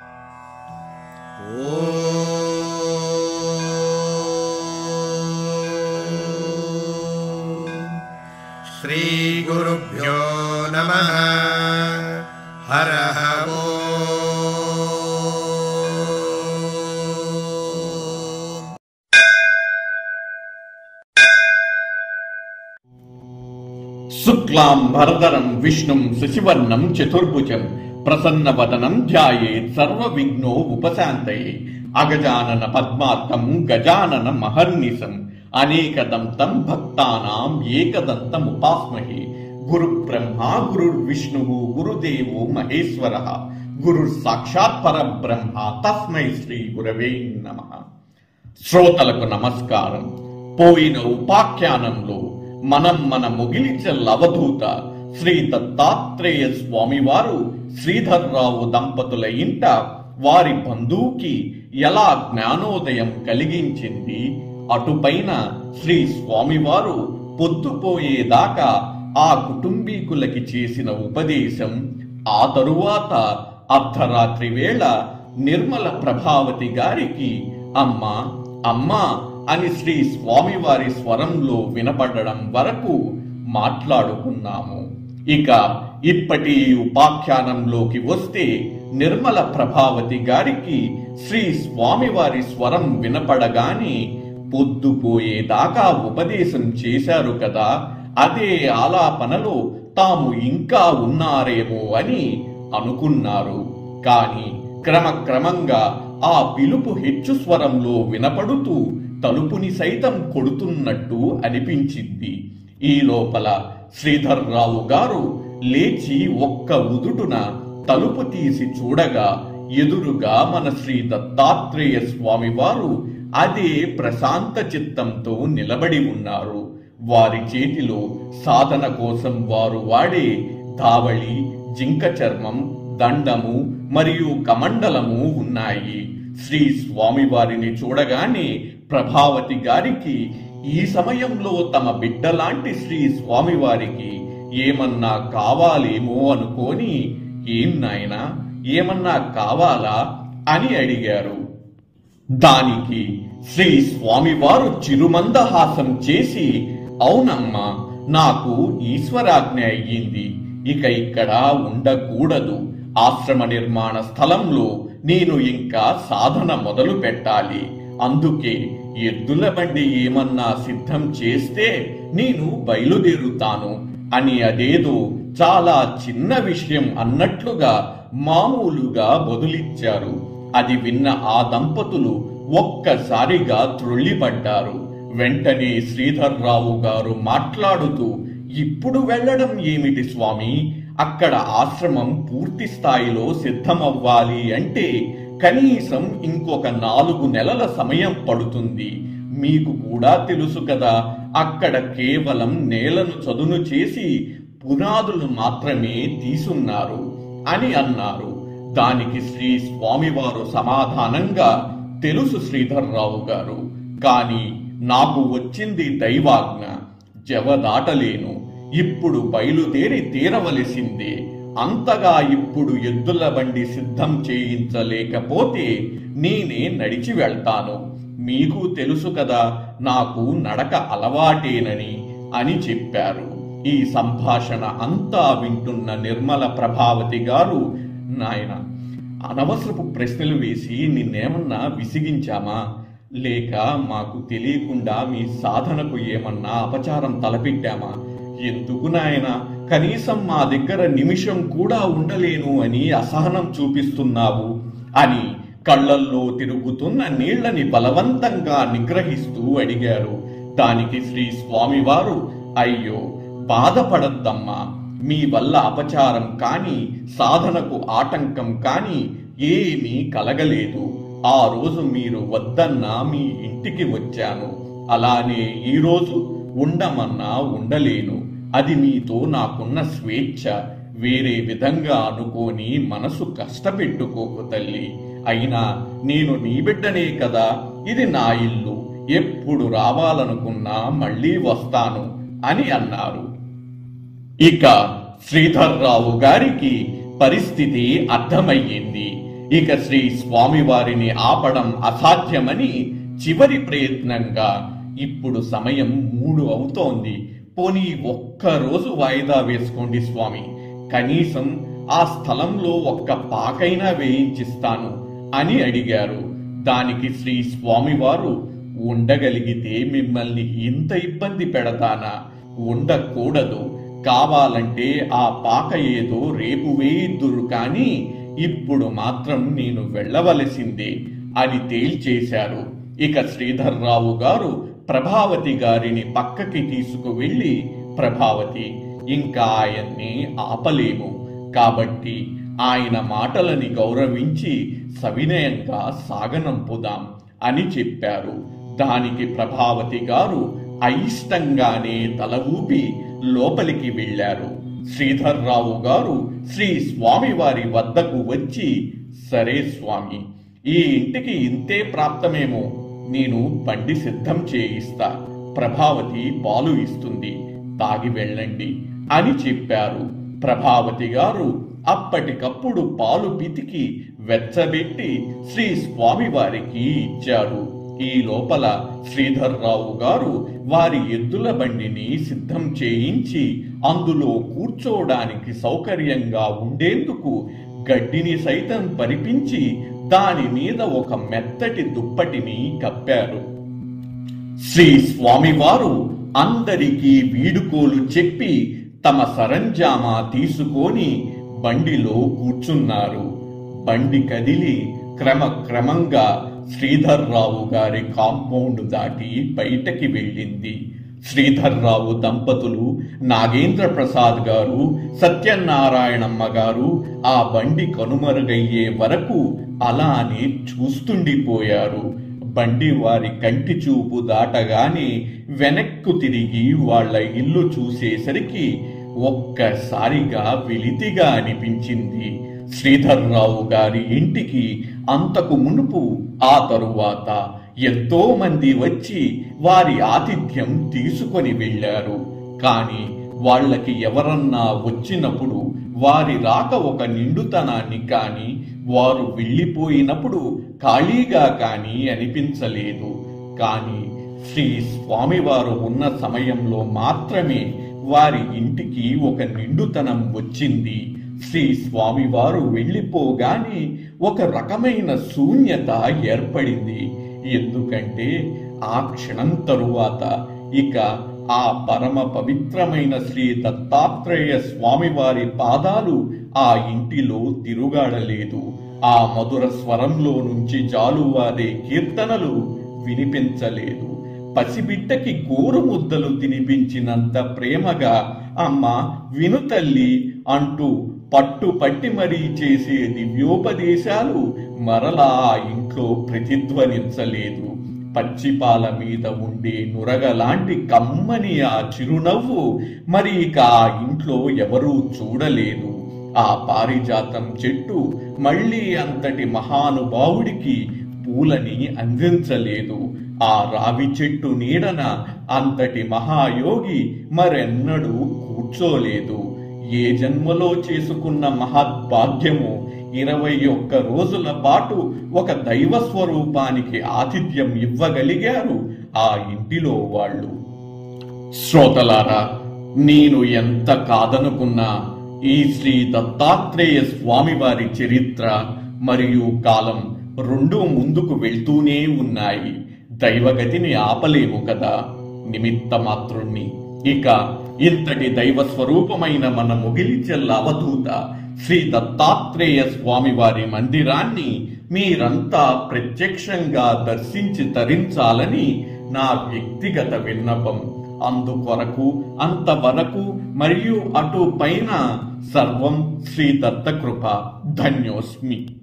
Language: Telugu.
श्रीगुरुभ्यो नमः हरः ॐ శుక్లాం భరదరం విష్ణుం శశివర్ణం చతుర్భుజం ప్రసన్నవదనం ధ్యాయేత్ సర్వ విఘ్నో ఉపశాంతయే అగజానన పద్మార్కం గజానన మహర్నిశం అనేకదంతం భక్తానాం ఏకదంతం ఉపాస్మహే గురు బ్రహ్మ గురుర్ విష్ణు గురుదేవో మహేశ్వర గురు సాక్షాత్ పరబ్రహ్మ తస్మై శ్రీ గురవే నమః శ్రోతలకు నమస్కారం పోయిన ఉపాఖ్యానంలో మనం మన మొగిలిచెల్ల అవధూత శ్రీ దత్తాత్రేయ స్వామివారు శ్రీధర్రావు దంపతుల ఇంట వారి బంధువుకి ఎలా జ్ఞానోదయం కలిగించింది అటుపైన శ్రీ స్వామివారు పొద్దుపోయేదాకా ఆ కుటుంబీకులకి చేసిన ఉపదేశం ఆ తరువాత అర్ధరాత్రి వేళ నిర్మల ప్రభావతి గారికి అమ్మా అమ్మా అని శ్రీ స్వామివారి స్వరంలో వినపడడం వరకు మాట్లాడుకున్నాము ఇక ఇప్పటి ఈ ఉపాఖ్యానంలోకి వస్తే నిర్మల ప్రభావతి గారికి శ్రీ స్వామివారి స్వరం వినపడగానే పొద్దుపోయేదాకా ఉపదేశం చేశారు కదా అదే ఆలాపనలో తాము ఇంకా ఉన్నారేమో అని అనుకున్నారు కాని క్రమక్రమంగా ఆ పిలుపు హెచ్చు స్వరంలో వినపడుతూ తలుపుని సైతం కొడుతున్నట్టు అనిపించింది ఈ లోపల శ్రీధర్రావు గారు లేచి ఒక్క ఉదుటున తలుపు తీసి చూడగా ఎదురుగా మన శ్రీ దత్తాత్రేయ స్వామి వారు అదే ప్రశాంత చిత్తంతో నిలబడి ఉన్నారు వారి చేతిలో సాధన కోసం వారు వాడే ధావళి జింక చర్మం దండము మరియు కమండలము ఉన్నాయి శ్రీ స్వామి వారిని చూడగానే ప్రభావతి గారికి ఈ సమయంలో తమ బిడ్డలాంటి శ్రీ స్వామి వారికి ఏమన్నా కావాలేమో అనుకోని ఏం నాయనా ఏమన్నా కావాలా అని అడిగారు దానికి శ్రీ స్వామివారు చిరుమందహాసం చేసి అవునమ్మా నాకు ఈశ్వరాజ్ఞ అయ్యింది ఇక ఇక్కడ ఉండకూడదు ఆశ్రమ నిర్మాణ స్థలంలో నేను ఇంకా సాధన మొదలు పెట్టాలి అందుకే ఎద్దుల బండి ఏమన్నా సిద్ధం చేస్తే నేను బయలుదేరుతాను అని అదేదో చాలా చిన్న విషయం అన్నట్లుగా మామూలుగా బదులిచ్చారు అది విన్న ఆ దంపతులు ఒక్కసారిగా త్రొల్లిపడ్డారు వెంటనే శ్రీధర్రావు గారు మాట్లాడుతూ ఇప్పుడు వెళ్ళడం ఏమిటి స్వామి అక్కడ ఆశ్రమం పూర్తి స్థాయిలో సిద్ధమవ్వాలి అంటే కనీసం ఇంకొక నాలుగు నెలల సమయం పడుతుంది మీకు కూడా తెలుసు కదా అక్కడ కేవలం నేలను చదును చేసి పునాదులు మాత్రమే తీసున్నారు అని అన్నారు దానికి శ్రీ స్వామివారు సమాధానంగా తెలుసు శ్రీధర్రావు గారు కాని నాకు వచ్చింది దైవాజ్ఞ జవదాటలేను ఇప్పుడు బయలుదేరి తీరవలసిందే అంతగా ఇప్పుడు ఎద్దుల బండి సిద్ధం చేయించలేకపోతే నేనే నడిచి వెళ్తాను మీకు తెలుసు కదా నాకు నడక అలవాటేనని అని చెప్పారు ఈ సంభాషణ అంతా వింటున్న నిర్మల ప్రభావతి గారు నాయన అనవసరపు ప్రశ్నలు వేసి నిన్నేమన్నా విసిగించామా లేక మాకు తెలియకుండా మీ సాధనకు ఏమన్నా అపచారం తలపెట్టామా ఎందుకు నాయన కనీసం మా దగ్గర నిమిషం కూడా ఉండలేను అని అసహనం చూపిస్తున్నావు అని కళ్ళల్లో తిరుగుతున్న నీళ్లని బలవంతంగా నిగ్రహిస్తూ అడిగారు దానికి శ్రీ స్వామివారు అయ్యో బాధపడద్దమ్మా మీ వల్ల అపచారం కాని సాధనకు ఆటంకం కాని ఏమీ కలగలేదు ఆ రోజు మీరు వద్దన్నా మీ ఇంటికి వచ్చాను అలానే ఈ రోజు ఉండమన్నా ఉండలేను అది మీతో నాకున్న స్వేచ్ఛ వేరే విధంగా అనుకోని మనసు కష్టపెట్టుకోకు తల్లి అయినా నేను నీ బిడ్డనే కదా ఇది నా ఇల్లు ఎప్పుడు రావాలనుకున్నా మళ్ళీ వస్తాను అని అన్నారు ఇక శ్రీధర్రావు గారికి పరిస్థితి అర్థమయ్యింది ఇక శ్రీ స్వామివారిని ఆపడం అసాధ్యమని చివరి ప్రయత్నంగా ఇప్పుడు సమయం మూడు అవుతోంది పోనీ ఒక్క రోజు వాయిదా వేసుకోండి స్వామి కనీసం ఆ స్థలంలో ఒక్క పాకైనా వేయించిస్తాను అని అడిగారు దానికి శ్రీ స్వామివారు ఉండగలిగితే మిమ్మల్ని ఇంత ఇబ్బంది పెడతానా ఉండకూడదు కావాలంటే ఆ పాక ఏదో రేపు వేయిద్దురు కానీ ఇప్పుడు మాత్రం నేను వెళ్ళవలసిందే అని తేల్చేశారు ఇక శ్రీధర్రావు గారు ప్రభావతి గారిని పక్కకి తీసుకువెళ్ళి ప్రభావతి ఇంకా ఆయన్ని ఆపలేము కాబట్టి ఆయన మాటలని గౌరవించి సవినయంగా సాగనంపుదాం అని చెప్పారు దానికి ప్రభావతి గారు అయిష్టంగానే తల ఊపి లోపలికి వెళ్ళారు శ్రీధర్రావు గారు శ్రీ స్వామివారి వద్దకు వచ్చి సరే స్వామి ఈ ఇంటికి ఇంతే ప్రాప్తమేమో నేను బండి సిద్ధం చేయిస్తా ప్రభావతి పాలు ఇస్తుంది తాగి వెళ్ళండి అని చెప్పారు ప్రభావతి గారు అప్పటికప్పుడు పాలు పితికి వెచ్చబెట్టి శ్రీ స్వామివారికి ఇచ్చారు ఈ లోపల శ్రీధర్రావు గారు వారి ఎద్దుల బండిని సిద్ధం చేయించి అందులో కూర్చోవడానికి సౌకర్యంగా ఉండేందుకు గడ్డిని సైతం పరిపించి దాని మీద ఒక మెత్తటి దుప్పటిని కప్పారు శ్రీ స్వామివారు అందరికీ వీడుకోలు చెప్పి తమ సరంజామా తీసుకొని బండిలో కూర్చున్నారు బండి కదిలి క్రమక్రమంగా శ్రీధర్రావు గారి కాంపౌండ్ దాటి బయటకి వెళ్ళింది శ్రీధర్రావు దంపతులు నాగేంద్ర ప్రసాద్ గారు సత్యనారాయణమ్మ గారు ఆ బండి కనుమరుగయ్యే వరకు అలానే చూస్తుండిపోయారు బండి వారి కంటి చూపు దాటగానే వెనక్కు తిరిగి వాళ్ళ ఇల్లు చూసేసరికి ఒక్కసారిగా వెలితిగా అనిపించింది శ్రీధర్రావు గారి ఇంటికి అంతకు మునుపు ఆ తరువాత ఎంతో మంది వచ్చి వారి ఆతిథ్యం తీసుకొని వెళ్ళారు కాని వాళ్ళకి ఎవరన్నా వచ్చినప్పుడు వారి రాక ఒక నిండుతనాన్ని కాని వారు వెళ్ళిపోయినప్పుడు ఖాళీగా కాని అనిపించలేదు కాని శ్రీ స్వామివారు ఉన్న సమయంలో మాత్రమే వారి ఇంటికి ఒక నిండుతనం వచ్చింది శ్రీ స్వామివారు వెళ్ళిపోగానే ఒక రకమైన శూన్యత ఏర్పడింది ఎందుకంటే ఆ క్షణం తరువాత ఇక ఆ పరమ పవిత్రమైన శ్రీ దత్తాత్రేయ స్వామివారి పాదాలు ఆ ఇంటిలో తిరుగాడలేదు ఆ మధుర స్వరంలో నుంచి జాలువారే కీర్తనలు వినిపించలేదు పసిబిడ్డకి గోరు ముద్దలు తినిపించినంత ప్రేమగా అమ్మ విను తల్లి అంటూ పట్టు పట్టి మరీ చేసే దివ్యోపదేశాలు మరలా ఆ ఇంట్లో ప్రతిధ్వనించలేదు పచ్చిపాల మీద ఉండే నురగ లాంటి కమ్మని ఆ చిరునవ్వు మరి ఇక ఆ ఇంట్లో ఎవరూ చూడలేదు ఆ పారిజాతం చెట్టు మళ్ళీ అంతటి మహానుభావుడికి పూలని అందించలేదు ఆ రావి చెట్టు నీడన అంతటి మహాయోగి మరెన్నడూ కూర్చోలేదు ఏ జన్మలో చేసుకున్న మహద్భాగ్యము ఇరవై ఒక్క రోజుల పాటు ఒక దైవ స్వరూపానికి ఆతిథ్యం ఇవ్వగలిగారు ఆ ఇంటిలో వాళ్ళు శ్రోతలారా నేను ఎంత కాదనుకున్నా ఈ శ్రీ దత్తాత్రేయ స్వామివారి చరిత్ర మరియు కాలం రెండూ ముందుకు వెళ్తూనే ఉన్నాయి దైవగతిని ఆపలేము కదా నిమిత్త మాత్రుణ్ణి ఇక ఇంతటి దైవ స్వరూపమైన మన ముగిలిచెల్ల అవధూత శ్రీ దత్తాత్రేయ స్వామివారి మందిరాన్ని మీరంతా ప్రత్యక్షంగా దర్శించి తరించాలని నా వ్యక్తిగత విన్నపం అందుకొరకు అంతవరకు మరియు అటు పైన సర్వం శ్రీ దత్తకృప ధన్యోస్మి